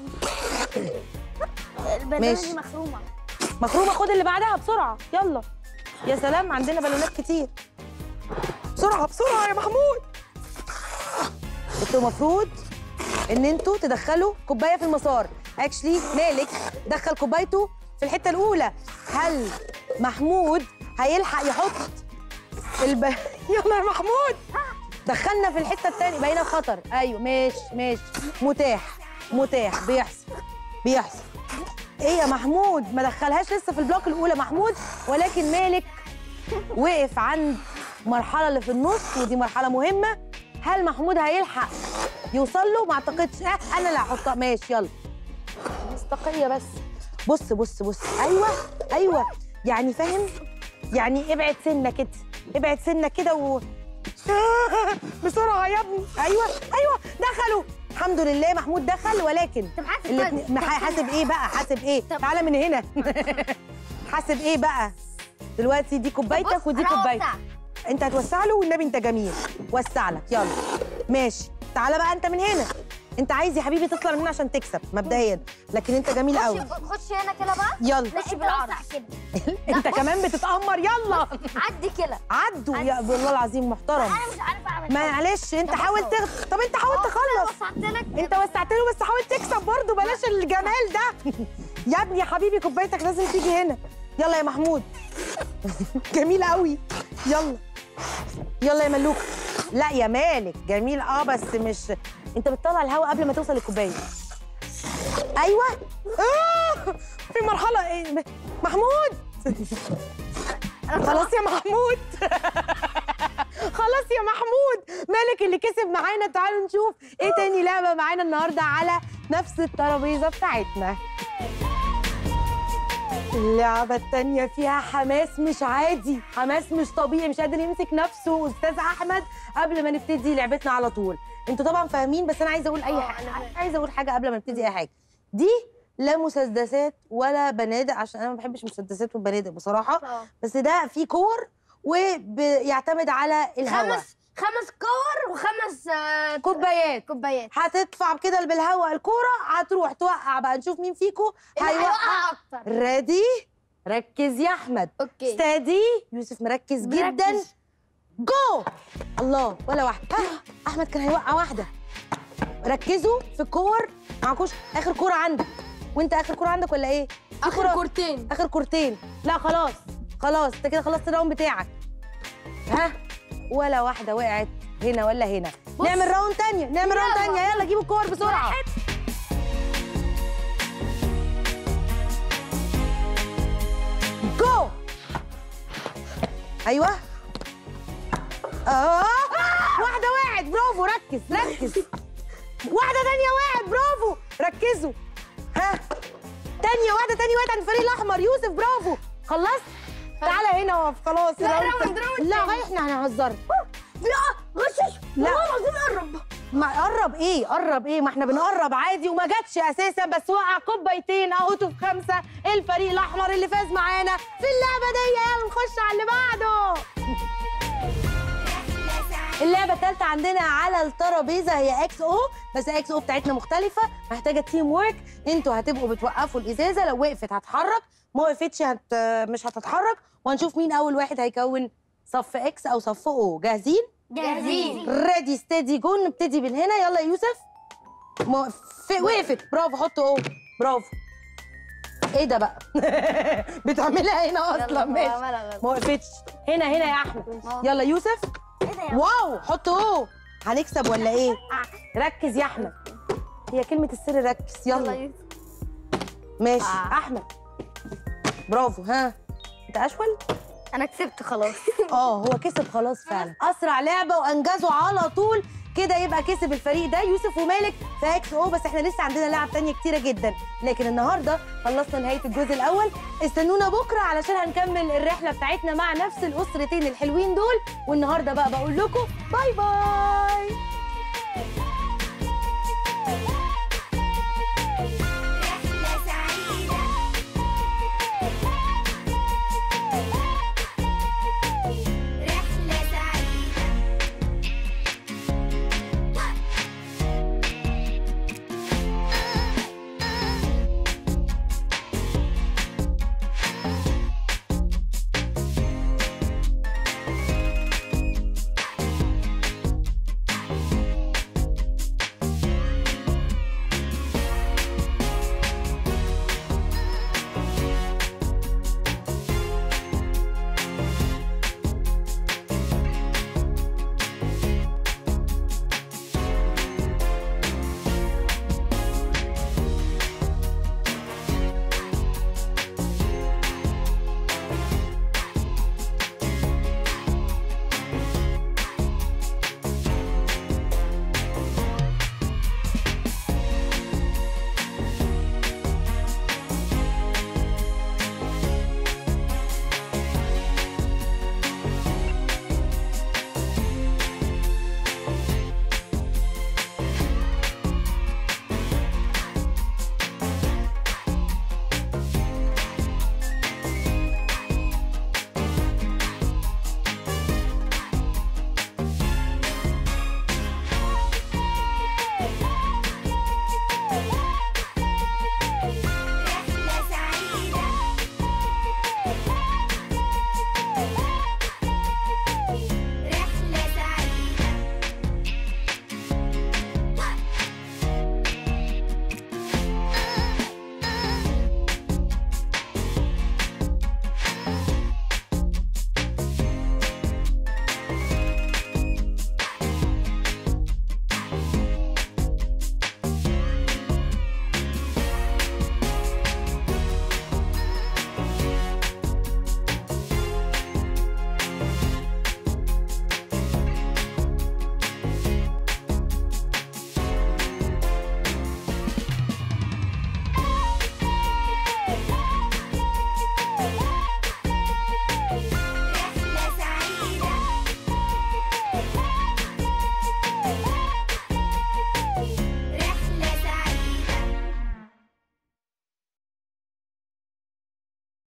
البنانه ماشي. دي مخرومه مخرومه خد اللي بعدها بسرعه يلا يا سلام عندنا بالونات كتير بسرعه بسرعه يا محمود انتوا المفروض ان انتوا تدخلوا كوبايه في المسار اكشلي مالك دخل كوبايته في الحته الاولى هل محمود هيلحق يحط الب... يلا يا محمود دخلنا في الحته الثانيه بقينا في خطر ايوه ماشي ماشي متاح متاح بيحصل بيحصل ايه يا محمود ما دخلهاش لسه في البلوك الاولى محمود ولكن مالك وقف عند المرحله اللي في النص ودي مرحله مهمه هل محمود هيلحق يوصل له ما اعتقدش آه انا اللي هحطها ماشي يلا مصداقيه بس بص بص بص ايوه ايوه يعني فاهم يعني ابعد سنه كده ابعد سنه كده و بسرعه يا ابني ايوه ايوه دخلوا الحمد لله محمود دخل ولكن طب حاسب الاتنين- ما ح- حاسب ايه بقى حاسب ايه تعالى من هنا حاسب ايه بقى دلوقتي دي كوبايتك ودي كوبايتك انت هتوسع له والنبي انت جميل وسع لك يلا ماشي تعالى بقى انت من هنا انت عايز يا حبيبي تطلع من هنا عشان تكسب مبدئيا لكن انت جميل قوي خش هنا كده بقى يلا ماشي بالعرض كده انت كمان بتتأمر يلا عدي كده عدوا يا والله العظيم محترم انا مش عارف اعمل معلش انت حاول تغ... طب انت حاول تخلص وسعت لك انت وسعت له بس حاول تكسب برضه بلاش الجمال ده يا ابني يا حبيبي كوبايتك لازم تيجي هنا يلا يا محمود جميل قوي يلا يلا يا ملوك لا يا مالك جميل اه بس مش انت بتطلع الهواء قبل ما توصل الكوبايه ايوه آه! في مرحله ايه محمود خلاص يا محمود خلاص يا محمود مالك اللي كسب معانا تعالوا نشوف ايه تاني لعبه معانا النهارده على نفس الترابيزه بتاعتنا اللعبة التانية فيها حماس مش عادي حماس مش طبيعي مش قادر يمسك نفسه أستاذ أحمد قبل ما نبتدي لعبتنا على طول انتوا طبعا فاهمين بس أنا عايزة أقول أي حاجة عايزة أقول حاجة قبل ما نبتدي أي حاجة دي لا مسدسات ولا بنادق عشان أنا ما بحبش مسدسات وبنادق بصراحة بس ده فيه كور وبيعتمد على الهواء خمس خمس كور وخمس آه، كوبايات كوبايات هتدفع كده بالهواء الكورة هتروح توقع بقى نشوف مين فيكم اللي هيوقع هيوقع اكتر ريدي ركز يا احمد اوكي استادي يوسف مركز جدا مركز. جو الله ولا واحده ها احمد كان هيوقع واحده ركزوا في الكور معكوش اخر كوره عندك وانت اخر كوره عندك ولا ايه في اخر كورة- كورتين اخر كورتين لا خلاص خلاص انت كده خلصت الراوند بتاعك ها ولا واحده وقعت هنا ولا هنا نعمل راوند تانية نعمل راوند يلا. تانية يلا جيبوا الكور بسرعه جو ايوه اه واحده وقعت برافو ركز ركز واحده تانية وقعت برافو ركزوا ها تانية واحده تانية وقعت عند الفريق الاحمر يوسف برافو خلصت تعالى هنا اقف خلاص لا، الراوند راوند، راوند لا تاني. احنا هنهزر لا غشش لا. والله العظيم قرب ما قرب ايه قرب ايه ما احنا بنقرب عادي وما جاتش اساسا بس وقع كوبايتين اوت في خمسه الفريق الاحمر اللي فاز معانا في اللعبه دي يلا نخش على اللي بعده اللعبه الثالثه عندنا على الترابيزه هي اكس او بس اكس او بتاعتنا مختلفه محتاجه تيم وورك انتوا هتبقوا بتوقفوا الازازه لو وقفت هتحرك ما وقفتش هت... مش هتتحرك وهنشوف مين اول واحد هيكون صف اكس او صف او جاهزين جاهزين ريدي ستيدي جو نبتدي من هنا يلا يا يوسف م... في... وقفت برافو حط او برافو ايه ده بقى بتعملها هنا اصلا ماشي ما وقفتش هنا هنا يا احمد يلا يوسف واو حط او هنكسب ولا ايه ركز يا احمد هي كلمه السر ركز يلا ماشي احمد برافو ها انت اشول انا كسبت خلاص اه هو كسب خلاص فعلا اسرع لعبه وانجزوا على طول كده يبقى كسب الفريق ده يوسف ومالك في اكس او بس احنا لسه عندنا لعب تانية كتيره جدا لكن النهارده خلصنا نهايه الجزء الاول استنونا بكره علشان هنكمل الرحله بتاعتنا مع نفس الاسرتين الحلوين دول والنهارده بقى بقول لكم باي باي